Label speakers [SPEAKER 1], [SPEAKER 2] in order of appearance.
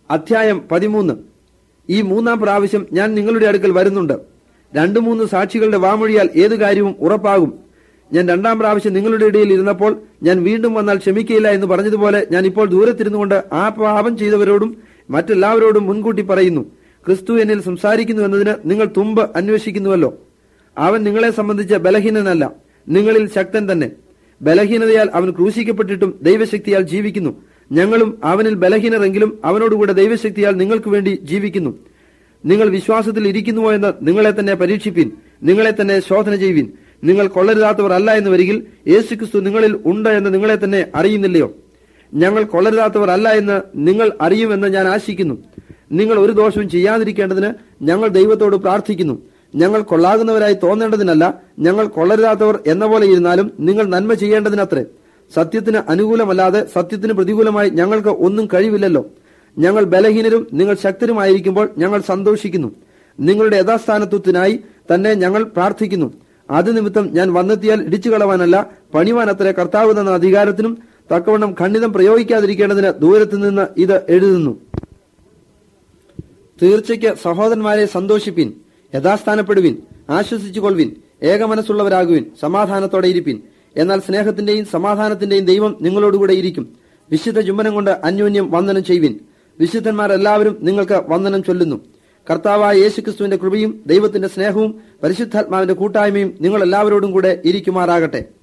[SPEAKER 1] അധ്യായം പതിമൂന്ന് ഈ മൂന്നാം പ്രാവശ്യം ഞാൻ നിങ്ങളുടെ അടുക്കൽ വരുന്നുണ്ട് രണ്ടു മൂന്ന് സാക്ഷികളുടെ വാമൊഴിയാൽ ഏതു കാര്യവും ഉറപ്പാകും ഞാൻ രണ്ടാം പ്രാവശ്യം നിങ്ങളുടെ ഇടയിൽ ഇരുന്നപ്പോൾ ഞാൻ വീണ്ടും വന്നാൽ ക്ഷമിക്കയില്ല എന്ന് പറഞ്ഞതുപോലെ ഞാൻ ഇപ്പോൾ ദൂരത്തിരുന്നുകൊണ്ട് ആ പാപം ചെയ്തവരോടും മറ്റെല്ലാവരോടും മുൻകൂട്ടി പറയുന്നു ക്രിസ്തു എന്നിൽ സംസാരിക്കുന്നു എന്നതിന് നിങ്ങൾ തുമ്പ് അന്വേഷിക്കുന്നുവല്ലോ അവൻ നിങ്ങളെ സംബന്ധിച്ച് ബലഹീനനല്ല നിങ്ങളിൽ ശക്തൻ തന്നെ ബലഹീനതയാൽ അവൻ ക്രൂശിക്കപ്പെട്ടിട്ടും ദൈവശക്തിയാൽ ജീവിക്കുന്നു ഞങ്ങളും അവനിൽ ബലഹീനരെങ്കിലും അവനോടുകൂടെ ദൈവശക്തിയാൽ നിങ്ങൾക്ക് വേണ്ടി ജീവിക്കുന്നു നിങ്ങൾ വിശ്വാസത്തിൽ ഇരിക്കുന്നുവോ എന്ന് നിങ്ങളെ തന്നെ പരീക്ഷിപ്പിൻ നിങ്ങളെ തന്നെ ശോധന ചെയ്യുവിൻ നിങ്ങൾ കൊള്ളരുതാത്തവർ അല്ല എന്ന് വരികിൽ യേശുക്രിസ്തു നിങ്ങളിൽ ഉണ്ട് എന്ന് നിങ്ങളെ തന്നെ അറിയുന്നില്ലയോ ഞങ്ങൾ കൊള്ളരുതാത്തവർ അല്ല എന്ന് നിങ്ങൾ അറിയുമെന്ന് ഞാൻ ആശിക്കുന്നു നിങ്ങൾ ഒരു ദോഷവും ചെയ്യാതിരിക്കേണ്ടതിന് ഞങ്ങൾ ദൈവത്തോട് പ്രാർത്ഥിക്കുന്നു ഞങ്ങൾ കൊള്ളാകുന്നവരായി തോന്നേണ്ടതിനല്ല ഞങ്ങൾ കൊള്ളരുതാത്തവർ എന്ന പോലെ ഇരുന്നാലും നിങ്ങൾ നന്മ ചെയ്യേണ്ടതിനത്രേ സത്യത്തിന് അനുകൂലമല്ലാതെ സത്യത്തിന് പ്രതികൂലമായി ഞങ്ങൾക്ക് ഒന്നും കഴിവില്ലല്ലോ ഞങ്ങൾ ബലഹീനരും നിങ്ങൾ ശക്തരുമായിരിക്കുമ്പോൾ ഞങ്ങൾ സന്തോഷിക്കുന്നു നിങ്ങളുടെ യഥാസ്ഥാനത്വത്തിനായി തന്നെ ഞങ്ങൾ പ്രാർത്ഥിക്കുന്നു അത് നിമിത്തം ഞാൻ വന്നെത്തിയാൽ ഇടിച്ചു കളവാനല്ല പണിവാനത്രേ കർത്താവ് തന്ന അധികാരത്തിനും തക്കവണ്ണം ഖണ്ഡിതം പ്രയോഗിക്കാതിരിക്കേണ്ടതിന് ദൂരത്തു നിന്ന് ഇത് എഴുതുന്നു തീർച്ചയ്ക്ക് സഹോദരന്മാരെ സന്തോഷിപ്പിൻ യഥാസ്ഥാനപ്പെടുവിൻ ആശ്വസിച്ചുകൊള്ളുവിൻ ഏകമനസ്സുള്ളവരാകുവിൻ സമാധാനത്തോടെ ഇരിപ്പിൻ എന്നാൽ സ്നേഹത്തിന്റെയും സമാധാനത്തിന്റെയും ദൈവം നിങ്ങളോടുകൂടെ ഇരിക്കും വിശുദ്ധ ചുംബനം കൊണ്ട് അന്യോന്യം വന്ദനം ചെയ്യുവിൻ വിശുദ്ധന്മാരെല്ലാവരും നിങ്ങൾക്ക് വന്ദനം ചൊല്ലുന്നു കർത്താവായ യേശുക്രിസ്തുവിന്റെ കൃപയും ദൈവത്തിന്റെ സ്നേഹവും പരിശുദ്ധാത്മാവിന്റെ കൂട്ടായ്മയും നിങ്ങൾ എല്ലാവരോടും കൂടെ ഇരിക്കുമാറാകട്ടെ